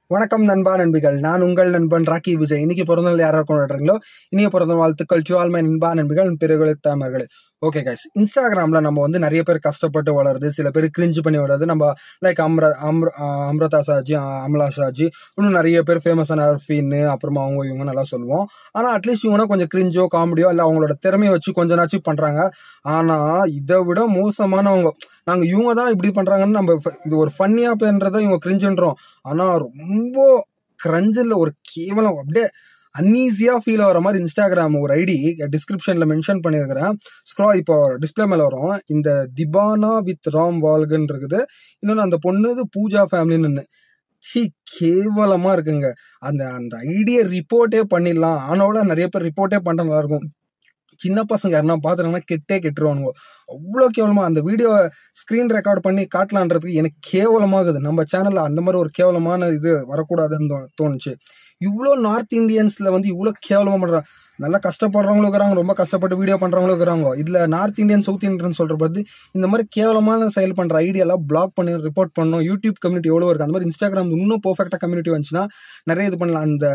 வணக்கம் நண்பா நண்பிகள் நான் உங்கள் நண்பன் ராக்கி விஜய் இன்னைக்கு பிறந்தநாள் யாரா கொண்டாடுறீங்களோ இனிய பிறந்த வாழ்த்துக்கள் டு ஆல் மை நண்பா நண்பிகள் பிறகு தாமர்கள் ஓகே கைஸ் இன்ஸ்டாகிராம்ல நம்ம வந்து நிறைய பேர் கஷ்டப்பட்டு வளருது சில பேர் கிரிஞ்சு பண்ணி வளருது நம்ம லைக் அம்ர அம்ர ஆஹ் அம்ரதா சாஜி ஆஹ் அமலா சாஜி இன்னும் நிறைய பேர் ஃபேமஸான அர்ஃபின்னு அப்புறமா அவங்க இவங்க நல்லா சொல்லுவோம் ஆனா அட்லீஸ்ட் இவங்க கொஞ்சம் கிரிஞ்சோ காமெடியோ இல்ல அவங்களோட திறமையை வச்சு கொஞ்ச நாச்சும் பண்றாங்க ஆனா இதை விட மோசமானவங்க நாங்க இவங்க தான் இப்படி பண்றாங்கன்னு நம்ம ஃப- இது ஒரு ஃபன்னியா பண்றதை இவங்க கிரிஞ்சுன்றோம் ஆனா ரொம்ப கிரஞ்சில் ஒரு கேவலம் அப்படியே அன்ஈஸியா ஃபீல் ஆகிற மாதிரி இன்ஸ்டாகிராம் ஒரு ஐடி டிஸ்கிரிப்ஷன்ல மென்ஷன் பண்ணியிருக்கிறேன் ஸ்க்ரா இப்போ டிஸ்பிளே மேல வரும் இந்த திபானா வித் ராம் வால்கன் இருக்குது இன்னொன்று அந்த பொண்ணு இது பூஜா ஃபேமிலின்னு சி கேவலமா இருக்குங்க அந்த அந்த ஐடியை ரிப்போர்ட்டே பண்ணிடலாம் ஆனோட நிறைய பேர் ரிப்போர்ட்டே பண்ண நல்லா இருக்கும் சின்ன பசங்க யாருன்னா பார்த்துட்டாங்கன்னா கெட்டே கெட்டுருவானுங்க அவ்வளோ கேவலமா அந்த வீடியோ ஸ்க்ரீன் ரெக்கார்ட் பண்ணி காட்டலான்றதுக்கு எனக்கு கேவலமாகுது நம்ம சேனல்ல அந்த மாதிரி ஒரு கேவலமான இது வரக்கூடாதுன்னு தோ- தோணுச்சு இவ்வளோ நார்த் இந்தியன்ஸ்ல வந்து இவ்வளோ கேவலமா பண்றாங்க நல்லா கஷ்டப்படுறவங்களும் இருக்கிறாங்க ரொம்ப கஷ்டப்பட்டு வீடியோ பண்றவங்களும் இருக்கிறாங்க இதுல நார்த் இந்தியன் சவுத் இந்தியன் சொல்ற பத்தி இந்த மாதிரி கேவலமான செயல் பண்ற ஐடியாலாம் பிளாக் பண்ணி ரிப்போர்ட் பண்ணணும் யூடியூப் கம்யூனிட்டி எவ்வளோ இருக்கு அந்த மாதிரி இன்ஸ்டாகிராம் இன்னும் பெர்ஃபெக்டா கம்யூனிட்டி வந்துச்சுன்னா நிறைய இது பண்ணலாம் அந்த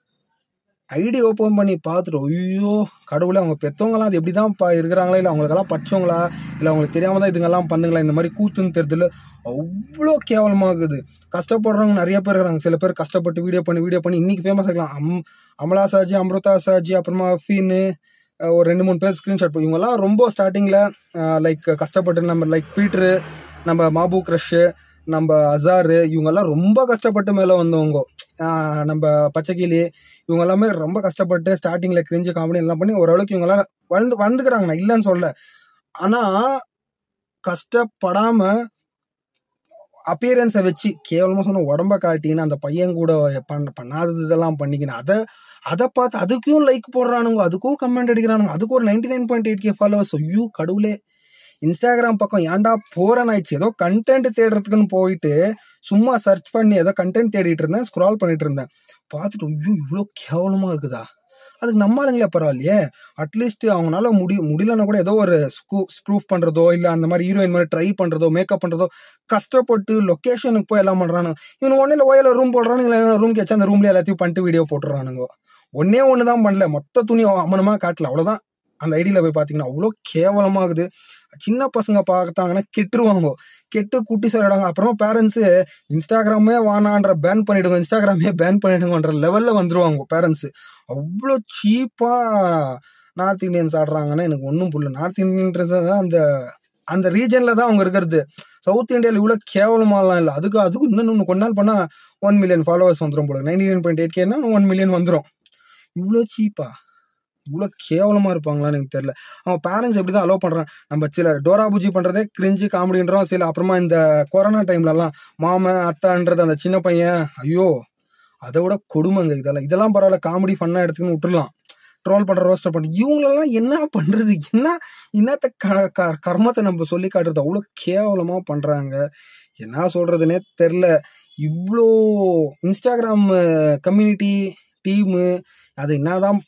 ஐடி ஓப்பன் பண்ணி பார்த்துட்டு ஐயோ கடவுளே அவங்க பெற்றவங்களாம் அது எப்படி தான் பா இருக்கிறாங்களா இல்லை அவங்களுக்கெல்லாம் படிச்சவங்களா இல்லை அவங்களுக்கு தெரியாம தான் இதுங்கெல்லாம் பண்ணுங்களா இந்த மாதிரி கூத்துன்னு தெரிஞ்சல அவ்வளோ கேவலமாகுது கஷ்டப்படுறவங்க நிறைய பேர் இருக்கிறாங்க சில பேர் கஷ்டப்பட்டு வீடியோ பண்ணி வீடியோ பண்ணி இன்னைக்கு ஃபேமஸ் ஆகலாம் அம் அமலா சாஜி அம்ருதா சாஜி அப்புறமா ஃபீனு அஹ் ஒரு ரெண்டு மூணு பேர் ஸ்க்ரீன்ஷாட் இவங்கெல்லாம் ரொம்ப ஸ்டார்டிங்கில் லைக் கஷ்டப்பட்டு நம்ம லைக் பீட்ரு நம்ம மாபு க்ரஷ்ஷு நம்ம அசாரு இவங்கெல்லாம் ரொம்ப கஷ்டப்பட்டு மேலே வந்தவங்க ஆஹ் நம்ம பச்சைக்கிளி இவங்க எல்லாமே ரொம்ப கஷ்டப்பட்டு ஸ்டார்டிங்ல கிரிஞ்சு காமெடி எல்லாம் பண்ணி ஓரளவுக்கு இவங்க எல்லாம் வந்து வந்துக்கிறாங்க நான் இல்லைன்னு சொல்ல ஆனா கஷ்டப்படாம அப்பியரன்ஸை வச்சு கேவலமா சொன்ன உடம்ப காட்டின்னு அந்த பையன் கூட பண்ண பண்ணாதது இதெல்லாம் பண்ணிக்கின்னு அதை அதை பார்த்து அதுக்கும் லைக் போடுறானுங்க அதுக்கும் கமெண்ட் அடிக்கிறானுங்க அதுக்கு ஒரு ninety nine point eight K followers ஐயோ கடவுளே இன்ஸ்டாகிராம் பக்கம் ஏன்டா போறேன் ஆயிடுச்சு ஏதோ கண்டென்ட் தேடுறதுக்குன்னு போயிட்டு சும்மா சர்ச் பண்ணி ஏதோ கண்டென்ட் தேடிட்டு இருந்தேன் ஸ்க்ரால் பண்ணிட்டு இருந்தேன் பார்த்துட்டு ஐயோ இவ்வளோ கேவலமா இருக்குதா அதுக்கு நம்ம ஆளுங்களே பரவாயில்லையே அட்லீஸ்ட் அவங்களால முடி முடியலன்னா கூட ஏதோ ஒரு ப்ரூஃப் பண்றதோ இல்ல அந்த மாதிரி ஹீரோயின் மாதிரி ட்ரை பண்றதோ மேக்கப் பண்றதோ கஷ்டப்பட்டு லொக்கேஷனுக்கு போய் எல்லாம் பண்றானுங்க இவனு ஒன்னும் இல்லை ஓயில ரூம் போடுறானுங்க ரூம் கேச்சு அந்த ரூம்ல எல்லாத்தையும் பண்ணிட்டு வீடியோ போட்டுறானுங்க ஒன்னே ஒன்று தான் பண்ணல மொத்த துணி அமனமா காட்டல அவ்வளவுதான் அந்த ஐடியில போய் பாத்தீங்கன்னா அவ்வளோ கேவலமாகுது சின்ன பசங்க பார்த்தாங்கன்னா கெட்டுருவாங்க கெட்டு குட்டி சொல்லிடுவாங்க அப்புறமா பேரண்ட்ஸ் இன்ஸ்டாகிராமே வானான்ற பேன் பண்ணிடுங்க இன்ஸ்டாகிராமே பேன் பண்ணிடுங்கன்ற லெவல்ல வந்துருவாங்க பேரண்ட்ஸ் அவ்வளோ சீப்பா நார்த் இந்தியன்ஸ் ஆடுறாங்கன்னா எனக்கு ஒன்றும் புரியல நார்த் இந்தியன்ஸ் தான் அந்த அந்த ரீஜன்ல தான் அவங்க இருக்கிறது சவுத் இந்தியாவில் இவ்வளோ கேவலமாலாம் இல்லை அதுக்கு அதுக்கு இன்னும் இன்னும் கொஞ்ச நாள் பண்ணா ஒன் மில்லியன் ஃபாலோவர்ஸ் வந்துடும் போல நைன்டி நைன் பாயிண்ட் எயிட் கேனா ஒன் மில்லியன் வந்துடும் இவ்வளோ சீப்பா இவ்வளோ கேவலமா இருப்பாங்களான்னு எனக்கு தெரியல அவங்க பேரண்ட்ஸ் எப்படி தான் அலோவ் பண்றாங்க நம்ம சில டோரா பூஜி பண்றதே கிரிஞ்சு காமெடின்றோம் சில அப்புறமா இந்த கொரோனா டைம்லலாம் மாமன் அத்தான்றது அந்த சின்ன பையன் ஐயோ அதை விட கொடுமைங்க இதெல்லாம் இதெல்லாம் பரவாயில்ல காமெடி ஃபன்னா எடுத்துக்கின்னு விட்டுறலாம் ட்ரோல் பண்ற ரோஸ்டர் பண்ணி இவங்களெல்லாம் என்ன பண்றது என்ன என்னத்த க- க- கர்மத்தை நம்ம சொல்லி காட்டுறது அவ்வளோ கேவலமா பண்றாங்க என்ன சொல்றதுனே தெரில இவ்வளோ இன்ஸ்டாகிராம் கம்யூனிட்டி டீமு அது என்னதான்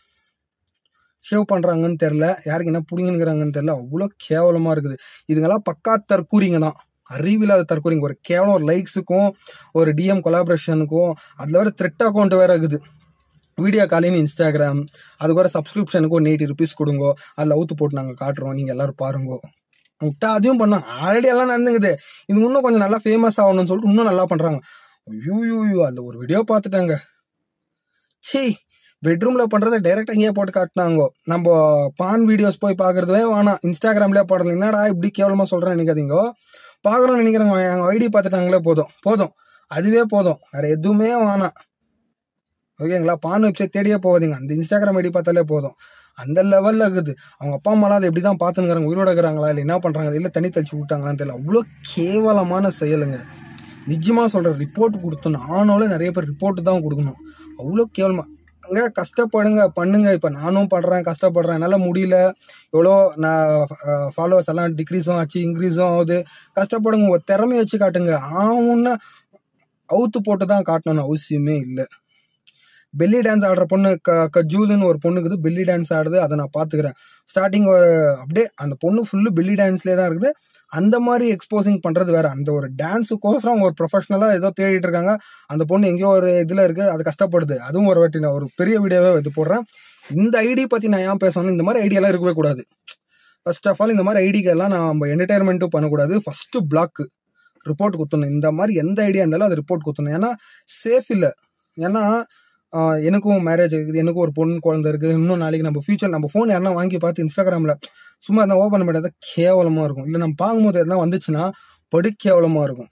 ஷேவ் பண்றாங்கன்னு தெரில யாருக்கு என்ன புடிங்கன்னு தெரில அவ்வளோ கேவலமா இருக்குது இதுங்கெல்லாம் பக்கா தற்கூரிங்க தான் அறிவில்லாத தற்கூரிங்க ஒரு கேவலம் ஒரு லைக்ஸுக்கும் ஒரு டிஎம் கொலாபரேஷனுக்கும் அதில் வேற த்ரெட் அக்கௌண்ட் வேற இருக்குது வீடியோ காலின்னு இன்ஸ்டாகிராம் அதுக்கு வர சப்ஸ்கிரிப்ஷனுக்கு ஒரு எயிட்டி ருபீஸ் கொடுங்கோ அதில் அவுத்து போட்டு நாங்கள் காட்டுறோம் நீங்கள் எல்லாரும் பாருங்க விட்டா அதையும் பண்ணாங்க ஆல்ரெடி எல்லாம் நடந்துங்குது இது இன்னும் கொஞ்சம் நல்லா ஃபேமஸ் ஆகணும்னு சொல்லிட்டு இன்னும் நல்லா பண்றாங்க ஐயோ ஐயோ அந்த ஒரு வீடியோ பார்த்துட்டாங்க சீ பெட்ரூம்ல பண்றதை டைரக்ட் அங்கேயே போட்டு காட்டினாங்க நம்ம பான் வீடியோஸ் போய் பாக்குறதுவே வேணாம் இன்ஸ்டாகிராம்லயே போடல என்னடா இப்படி கேவலமா சொல்றேன்னு நினைக்காதீங்க பாக்குறோம்னு நினைக்கிறாங்க எங்க ஐடி பார்த்துட்டாங்களே போதும் போதும் அதுவே போதும் வேற எதுவுமே வேணாம் ஓகேங்களா பான் வெப்சைட் தேடியே போகாதீங்க அந்த இன்ஸ்டாகிராம் ஐடி பார்த்தாலே போதும் அந்த லெவல்ல இருக்குது அவங்க அப்பா அம்மாலாம் அதை எப்படி தான் பார்த்துங்கிறாங்க உயிரோட இருக்கிறாங்களா இல்லை என்ன பண்றாங்க இல்லை தண்ணி தெளிச்சு விட்டாங்களான்னு தெரியல அவ்வளோ கேவலமான செயலுங்க நிஜமா சொல்றேன் ரிப்போர்ட் கொடுத்தோம் ஆனாலும் நிறைய பேர் ரிப்போர்ட் தான் கொடுக்கணும் அவ்வளோ கேவலமா அங்க கஷ்டப்படுங்க பண்ணுங்க இப்ப நானும் படுறேன் கஷ்டப்படுறேன் என்னால முடியல எவ்வளோ நான் ஃபாலோவர்ஸ் எல்லாம் டிக்ரீஸும் ஆச்சு இன்க்ரீஸும் ஆகுது கஷ்டப்படுங்க உங்க திறமைய வச்சு காட்டுங்க ஆவுன்னா அவுத்து போட்டு தான் காட்டணும்னு அவசியமே இல்லை பெல்லி டான்ஸ் ஆடுற பொண்ணு க கஜூலுன்னு ஒரு பொண்ணுக்குது பெல்லி டான்ஸ் ஆடுது அதை நான் பார்த்துக்கிறேன் ஸ்டார்டிங் அப்படியே அந்த பொண்ணு ஃபுல்லு பெல்லி டான்ஸ்லேயே தான் இருக்குது அந்த மாதிரி எக்ஸ்போசிங் பண்ணுறது வேற அந்த ஒரு டான்ஸுக்கோசரம் அவங்க ஒரு ப்ரொஃபஷனலாக ஏதோ தேடிட்டு இருக்காங்க அந்த பொண்ணு எங்கேயோ ஒரு இதில் இருக்குது அது கஷ்டப்படுது அதுவும் ஒரு வாட்டி நான் ஒரு பெரிய வீடியோவே இது போடுறேன் இந்த ஐடி பற்றி நான் ஏன் பேசணும் இந்த மாதிரி ஐடியாலாம் இருக்கவே கூடாது ஃபர்ஸ்ட் ஆஃப் ஆல் இந்த மாதிரி ஐடிக்கெல்லாம் நம்ம என்டர்டைன்மெண்ட்டும் பண்ணக்கூடாது ஃபஸ்ட்டு பிளாக் ரிப்போர்ட் குத்தணும் இந்த மாதிரி எந்த ஐடியா இருந்தாலும் அது ரிப்போர்ட் குத்தணும் ஏன்னா சேஃப் இல்லை ஏன்னா ஆஹ், எனக்கும் மேரேஜ் இருக்குது எனக்கும் ஒரு பொண்ணு குழந்தை இருக்குது இன்னும் நாளைக்கு நம்ம ஃபியூச்சர் நம்ம ஃபோன் யாருன்னா வாங்கி பார்த்து இன்ஸ்டாகிராமில் சும்மா எதனா ஓப்பன் பண்ணி கேவலமாக இருக்கும் இல்லை நம்ம பார்க்கும்போது எதனா வந்துச்சுன்னா படு கேவலமாக இருக்கும்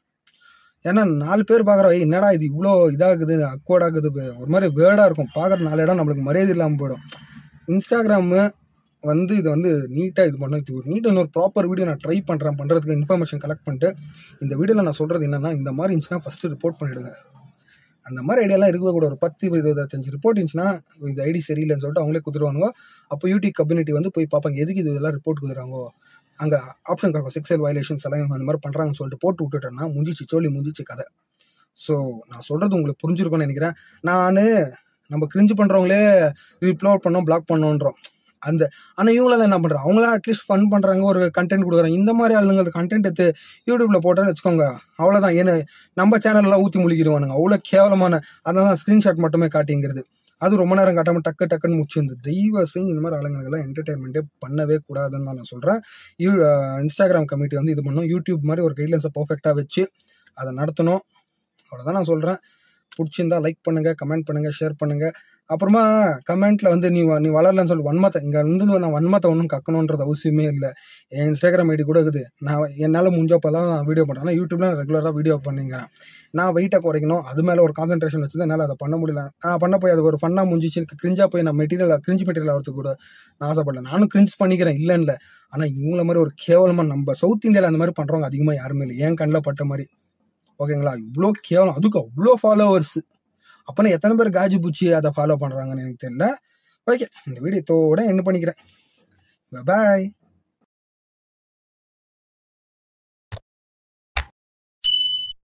ஏன்னா நாலு பேர் பார்க்குற என்னடா இது இவ்வளோ இதாகுது அக்வர்டாகுது ஒரு மாதிரி வேர்டாக இருக்கும் பார்க்குற நாலு இடம் நம்மளுக்கு மரியாதை இல்லாமல் போயிடும் இன்ஸ்டாகிராமு வந்து இது வந்து நீட்டாக இது பண்ண இது ஒரு நீட்டாக இன்னொரு ப்ராப்பர் வீடியோ நான் ட்ரை பண்ணுறேன் பண்ணுறதுக்கு இன்ஃபர்மேஷன் கலெக்ட் பண்ணிட்டு இந்த வீடியோவில் நான் சொல்கிறது என்னென்னா இந்த மாதிரி இருந்துச்சுன்னா ஃபஸ்ட்டு ரிப்போர்ட் பண்ணிவிடுங்க அந்த மாதிரி ஐடியாலாம் இருக்கவே கூட ஒரு பத்து இருபது இருபத்தஞ்சு ரிப்போர்ட் இருந்துச்சுன்னா இந்த ஐடி சரியில்லைன்னு சொல்லிட்டு அவங்களே குத்துருவாங்க அப்போ யூடியூப் கம்யூனிட்டி வந்து போய் பார்ப்பாங்க எதுக்கு இது இதெல்லாம் ரிப்போர்ட் குத்துறாங்க அங்கே ஆப்ஷன் இருக்கும் செக்ஸுவல் வயலேஷன்ஸ் எல்லாம் அந்த மாதிரி பண்ணுறாங்கன்னு சொல்லிட்டு போட்டு விட்டுட்டேன்னா முடிஞ்சிச்சு சோழி முடிஞ்சிச்சு கதை ஸோ நான் சொல்கிறது உங்களுக்கு புரிஞ்சிருக்கும்னு நினைக்கிறேன் நான் நம்ம கிரிஞ்சு பண்ணுறவங்களே ரிப்ளோட் பண்ணோம் பிளாக் பண்ணோன்றோம் அந்த ஆனால் இவங்களாம் என்ன பண்ணுறாங்க அவங்களா அட்லீஸ்ட் ஃபன் பண்ணுறாங்க ஒரு கண்டென்ட் கொடுக்குறாங்க இந்த மாதிரி ஆளுங்க கண்டென்ட் எடுத்து யூடியூப்ல போட்டேன்னு வச்சுக்கோங்க அவ்வளோதான் ஏன்னா நம்ம சேனல்லாம் ஊற்றி முழுகிடுவானுங்க அவ்வளோ கேவலமான அதான் ஸ்க்ரீன்ஷாட் மட்டுமே காட்டிங்கிறது அது ரொம்ப நேரம் காட்டாமல் டக்கு டக்குன்னு முடிச்சு இந்த தெய்வ சிங் இந்த மாதிரி ஆளுங்களுக்கெல்லாம் என்டர்டைன்மெண்ட்டே பண்ணவே கூடாதுன்னு தான் நான் சொல்கிறேன் யூ இன்ஸ்டாகிராம் கமிட்டி வந்து இது பண்ணும் யூடியூப் மாதிரி ஒரு கைட்லைன்ஸை பர்ஃபெக்டாக வச்சு அதை நடத்தணும் அவ்வளோதான் நான் சொல்கிறேன் பிடிச்சிருந்தா லைக் பண்ணுங்கள் கமெண்ட் பண்ணுங்கள் ஷேர் பண்ணுங்கள் அப்புறமா கமெண்ட்டில் வந்து நீ வ- நீ வளரலன்னு சொல்லி வன்மத்தை இங்கே வந்து நான் வன்மத்தை ஒன்றும் கக்கணுன்றது அவசியமே இல்லை என் இன்ஸ்டாகிராம் ஐடி கூட இருக்குது நான் என்னால் முடிஞ்சப்பெல்லாம் நான் வீடியோ பண்ணுறேன் ஆனால் யூடியூப்ல நான் ரெகுலராக வீடியோ பண்ணிங்கிறேன் நான் வெயிட்டை குறைக்கணும் அது மேலே ஒரு கான்சன்ட்ரேஷன் வச்சு என்னால் அதை பண்ண முடியல நான் பண்ண போய் அது ஒரு ஃபன்னாக முடிஞ்சிச்சு கிரிஞ்சாக போய் நான் மெட்டீரியல் கிரிஞ்சு மெட்டீரியல் ஆகிறதுக்கு கூட நான் ஆசைப்படல நானும் கிரிஞ்ச் பண்ணிக்கிறேன் இல்லைன்னு இல்லை ஆனால் இவங்கள மாதிரி ஒரு கேவலமாக நம்ம சவுத் இந்தியாவில் அந்த மாதிரி பண்ணுறவங்க அதிகமாக யாருமே இல்லை என் கண்ணில் பட்ட மாதிரி ஓகேங்களா இவ்வளோ கேவலம் அதுக்கு அவ்வளோ ஃபாலோவர்ஸ் அப்போனா எத்தனை பேர் காஜி பூச்சி அதை ஃபாலோ பண்ணுறாங்கன்னு எனக்கு தெரியல ஓகே இந்த வீடியோத்தோட என்ன பண்ணிக்கிறேன் பாய்